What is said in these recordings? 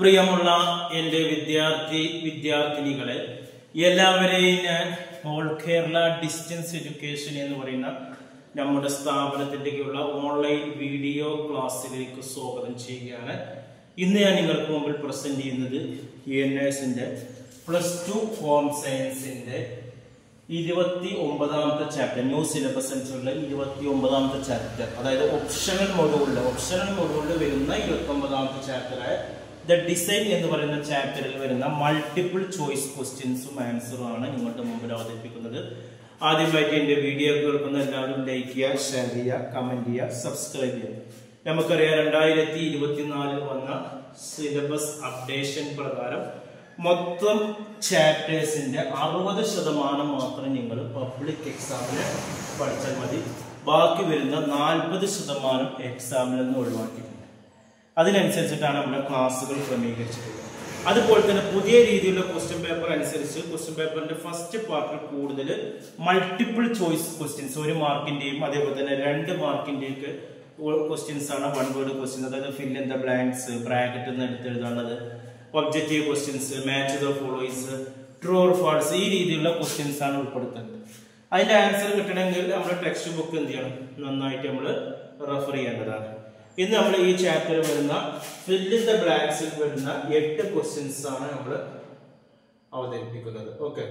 പ്രിയമുള്ള എൻ്റെ വിദ്യാർത്ഥി വിദ്യാർത്ഥിനികളെ എല്ലാവരെയും ഞാൻ ഓൾ കേരള ഡിസ്റ്റൻസ് എഡ്യൂക്കേഷൻ എന്ന് പറയുന്ന നമ്മുടെ സ്ഥാപനത്തിലേക്കുള്ള ഓൺലൈൻ വീഡിയോ ക്ലാസ്സിലേക്ക് സ്വാഗതം ചെയ്യുകയാണ് ഇന്ന് ഞാൻ നിങ്ങൾക്ക് മുമ്പിൽ പ്രസന്റ് ചെയ്യുന്നത് എൻ എസിന്റെ പ്ലസ് ടു ഹോം സയൻസിന്റെ ഇരുപത്തി ഒമ്പതാമത്തെ ചാപ്റ്റർ ന്യൂ സിലബസ് അനുസരിച്ചുള്ള ഇരുപത്തി ഒമ്പതാമത്തെ ചാപ്റ്റർ അതായത് ഓപ്ഷണൽ മൊഡ്യൂളിൽ ഓപ്ഷണൽ മൊഡ്യൂളിൽ വരുന്ന ഇരുപത്തി ഒമ്പതാമത്തെ ചാപ്റ്ററായ ദ ഡിസൈൻ എന്ന് പറയുന്ന ചാപ്റ്ററിൽ വരുന്ന മൾട്ടിപ്പിൾ ചോയ്സ് ക്വസ്റ്റ്യൻസും ആൻസറും ആണ് നിങ്ങളുടെ മുമ്പിൽ അവതരിപ്പിക്കുന്നത് ആദ്യമായിട്ട് എന്റെ വീഡിയോ കേൾക്കുന്ന എല്ലാവരും ലൈക്ക് ചെയ്യുക ഷെയർ ചെയ്യുക കമന്റ് ചെയ്യുക സബ്സ്ക്രൈബ് ചെയ്യുക നമുക്കറിയാം രണ്ടായിരത്തി ഇരുപത്തിനാലിൽ വന്ന സിലബസ് അപ്ഡേഷൻ പ്രകാരം മൊത്തം ചാപ്റ്റേഴ്സിന്റെ അറുപത് ശതമാനം മാത്രം നിങ്ങൾ പബ്ലിക് എക്സാമിന് പഠിച്ചാൽ മതി ബാക്കി വരുന്ന നാൽപ്പത് ശതമാനം എക്സാമിൽ നിന്ന് ഒഴിവാക്കിയിട്ടുണ്ട് അതിനനുസരിച്ചിട്ടാണ് നമ്മുടെ ക്ലാസ്സുകൾ ക്രമീകരിച്ചിട്ടുള്ളത് അതുപോലെ തന്നെ പുതിയ രീതിയിലുള്ള ക്വസ്റ്റ്യൻ പേപ്പർ അനുസരിച്ച് ക്വസ്റ്റ്യൻ പേപ്പറിന്റെ ഫസ്റ്റ് പാർട്ടിൽ കൂടുതൽ മൾട്ടിപ്പിൾ ചോയ്സ് ക്വസ്റ്റ്യൻസ് ഒരു മാർക്കിന്റെയും അതേപോലെ തന്നെ രണ്ട് മാർക്കിന്റെയും ഒക്കെ ക്വസ്റ്റ്യൻസ് ആണ് വൺ വേർഡ് ക്വസ്റ്റ്യൻ അതായത് fill in the blanks bracket എന്ന് എടുത്ത് എഴുതാനുള്ളത് objective questions match the following true or false ഈ രീതിയിലുള്ള ക്വസ്റ്റ്യൻസ് ആണ് ഉൾപ്പെടുത്തേണ്ടത് അതിന്റെ ആൻസർ കിട്ടണമെങ്കിൽ നമ്മുടെ ടെക്സ്റ്റ് ബുക്ക് എന്ത് ചെയ്യണം നന്നായിട്ട് നമ്മൾ റെഫർ ചെയ്യേണ്ടതാണ് ഇന്ന് നമ്മൾ ഈ ചാപ്റ്റർ വരുന്ന ഫിൽ ഇൻ ദ ബ്ലാങ്ക്സിൽ വരുന്ന എട്ട് ക്വസ്റ്റ്യൻസ് ആണ് നമ്മൾ അവതരിപ്പിക്കുന്നത് ഓക്കെ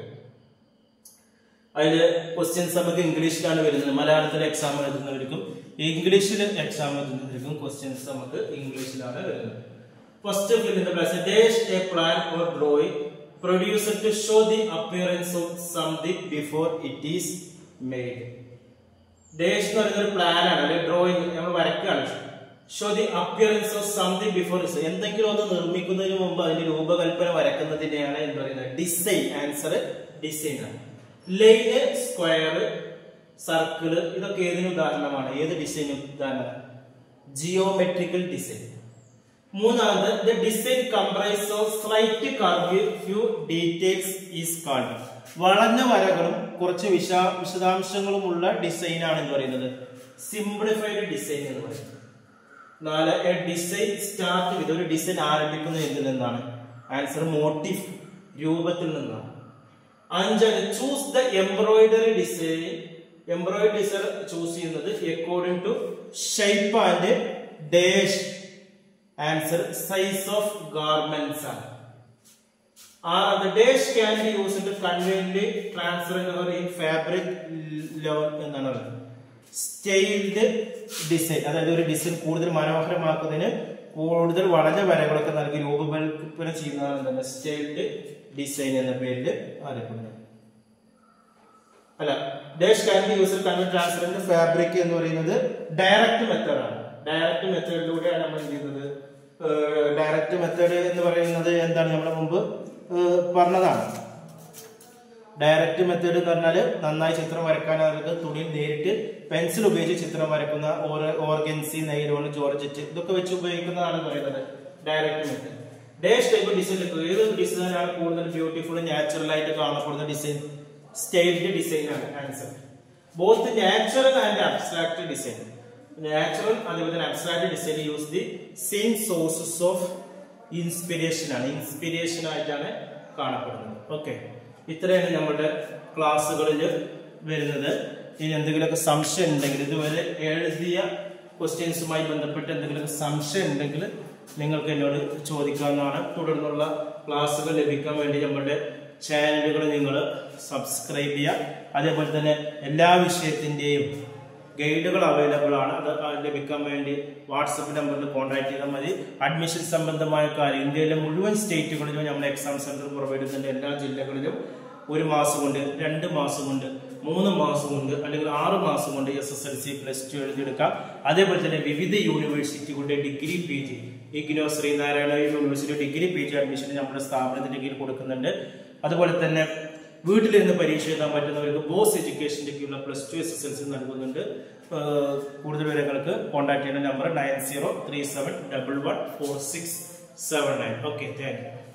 അതിൽ ക്വസ്റ്റ്യൻസ് നമുക്ക് ഇംഗ്ലീഷിലാണ് വരുന്നത് മലയാളത്തിൽ എക്സാം എഴുതുന്നവർക്കും ഇംഗ്ലീഷിൽ എക്സാം എഴുതുന്നവർക്കും ക്വസ്റ്റ്യൻസ് നമുക്ക് ഇംഗ്ലീഷിലാണ് വരുന്നത് first fill in the blanks dash a plan or drawing producer to show the appearance of something before it is made dash എന്ന് പറയുന്ന ഒരു പ്ലാൻ ആണ് അല്ലെങ്കിൽ ഡ്രോയിങ് നമ്മൾ വരയ്ക്കുകയാണ് show the appearance of something before എന്തെങ്കിലും ഒന്ന് നിർമ്മിക്കുന്നതിന് മുമ്പ് അതിന്റെ രൂപകൽപ്പന വരക്കുന്നതിനെയാണ് എന്ന് പറയുന്നത് ഡിസൈൻ ആൻസർ ഡിസൈൻ ആണ് ലൈന് സ്ക്വയർ സർക്കിള് ഇതൊക്കെ ഏതിന് ഉദാഹരണമാണ് ഏത് ഡിസൈനും ഉദാഹരണം ജിയോമെട്രിക്കൽ ഡിസൈൻ മൂന്നാമത് the design comprise of slight curve few details is called വളഞ്ഞ വരകളും കുറച്ച് വിശ വിശദാംശങ്ങളുമുള്ള ഡിസൈൻ ആണ് എന്ന് പറയുന്നത് സിംപ്ലിഫൈഡ് ഡിസൈൻ എന്ന് പറയുന്നത് നാല് എ ഡിസൈൻ സ്റ്റാർട്ട് വിത്ത് ഒരു ഡിസൈൻ ആരംഭിക്കുന്നത് എന്തിൽ നിന്നാണ് ആൻസർ മോട്ടീവ് രൂപത്തിൽ നിന്നാണ് അഞ്ചാണ് choose the embroidery design embroidery design choose ചെയ്യുന്നത് according to shape and dash answer size of garments ആണ് are the dash can be use to conveniently transfer in fabric level എന്നാണ് പറയുന്നത് സ്റ്റൈൽഡ് ഡിസൈൻ അതായത് ഒരു design കൂടുതൽ മനോഹരമാക്കുന്നതിന് കൂടുതൽ വളഞ്ഞ വരകളൊക്കെ നൽകി രൂപകൽപ്പന ചെയ്യുന്നതാണ് എന്താണ് സ്റ്റൈൽഡ് ഡിസൈൻ എന്ന പേരിൽ അറിയപ്പെടുന്നത് അല്ല dash can be use convene transfer fabric എന്ന് പറയുന്നത് ഡയറക്റ്റ് മെത്തേഡാണ് ഡയറക്റ്റ് മെത്തേഡിലൂടെയാണ് നമ്മൾ എന്ത് ചെയ്യുന്നത് ഡയറക്റ്റ് മെത്തേഡ് എന്ന് പറയുന്നത് എന്താണ് നമ്മുടെ മുമ്പ് പറഞ്ഞതാണ് ഡയറക്റ്റ് മെത്തേഡ് എന്ന് പറഞ്ഞാൽ നന്നായി ചിത്രം വരക്കാൻ അവർക്ക് തുണിയിൽ നേരിട്ട് പെൻസിൽ ഉപയോഗിച്ച് ചിത്രം വരക്കുന്ന ഓർഗൻസി നൈലോൺ ജോർജറ്റ് ഇതൊക്കെ വെച്ച് ഉപയോഗിക്കുന്നതാണ് പറയുന്നത് direct method dash type design ഏത് ഡിസൈൻ ആണ് കൂടുതൽ ബ്യൂട്ടിഫുൾ നാച്ചുറൽ ആയിട്ട് കാണപ്പെടുന്ന ഡിസൈൻ സ്റ്റൈൽഡ് ഡിസൈൻ ആണ് answer both natural and abstract design natural അതേപോലെ തന്നെ abstract design use the same sources of inspiration ആണ് ഇൻസ്പിരേഷൻ ആയിട്ടാണ് കാണപ്പെടുന്നത് ഓക്കെ ഇത്രയാണ് നമ്മുടെ ക്ലാസ്സുകളിൽ വരുന്നത് ഇനി എന്തെങ്കിലുമൊക്കെ സംശയം ഉണ്ടെങ്കിൽ ഇതുവരെ എഴുതിയ ക്വസ്റ്റ്യൻസുമായി ബന്ധപ്പെട്ട് എന്തെങ്കിലും സംശയം ഉണ്ടെങ്കിൽ നിങ്ങൾക്ക് എന്നോട് ചോദിക്കാവുന്നതാണ് തുടർന്നുള്ള ക്ലാസ്സുകൾ ലഭിക്കാൻ വേണ്ടി നമ്മുടെ ചാനലുകൾ നിങ്ങൾ സബ്സ്ക്രൈബ് ചെയ്യുക അതേപോലെ തന്നെ എല്ലാ വിഷയത്തിൻ്റെയും ഗൈഡുകൾ അവൈലബിൾ ആണ് അത് ലഭിക്കാൻ വേണ്ടി വാട്സപ്പ് നമ്പറിൽ കോൺടാക്ട് ചെയ്താൽ മതി അഡ്മിഷൻ സംബന്ധമായ കാര്യം ഇന്ത്യയിലെ മുഴുവൻ സ്റ്റേറ്റുകളിലും നമ്മൾ എക്സാം സെന്റർ പ്രൊവൈഡ് ചെയ്യുന്നുണ്ട് എല്ലാ ജില്ലകളിലും ഒരു മാസം കൊണ്ട് രണ്ട് മാസം കൊണ്ട് മൂന്ന് മാസം കൊണ്ട് അല്ലെങ്കിൽ ആറ് മാസം കൊണ്ട് S S L C plus two എഴുതിയെടുക്കാം അതേപോലെ തന്നെ വിവിധ യൂണിവേഴ്സിറ്റികളുടെ degree P G IGNOU Sreenarayana university degree P G admission നമ്മുടെ സ്ഥാപനത്തിന്റെ കീഴിൽ കൊടുക്കുന്നുണ്ട് അതുപോലെ തന്നെ വീട്ടിലിരുന്ന് പരീക്ഷ എഴുതാൻ പറ്റുന്നവർക്ക് ബോസ് എഡ്യൂക്കേഷൻ്റെക്കുള്ള plus two S S L C നൽകുന്നുണ്ട് കൂടുതൽ വിവരങ്ങൾക്ക് കോൺടാക്ട് ചെയ്യുന്ന number nine zero three seven double one four six seven nine okay thank U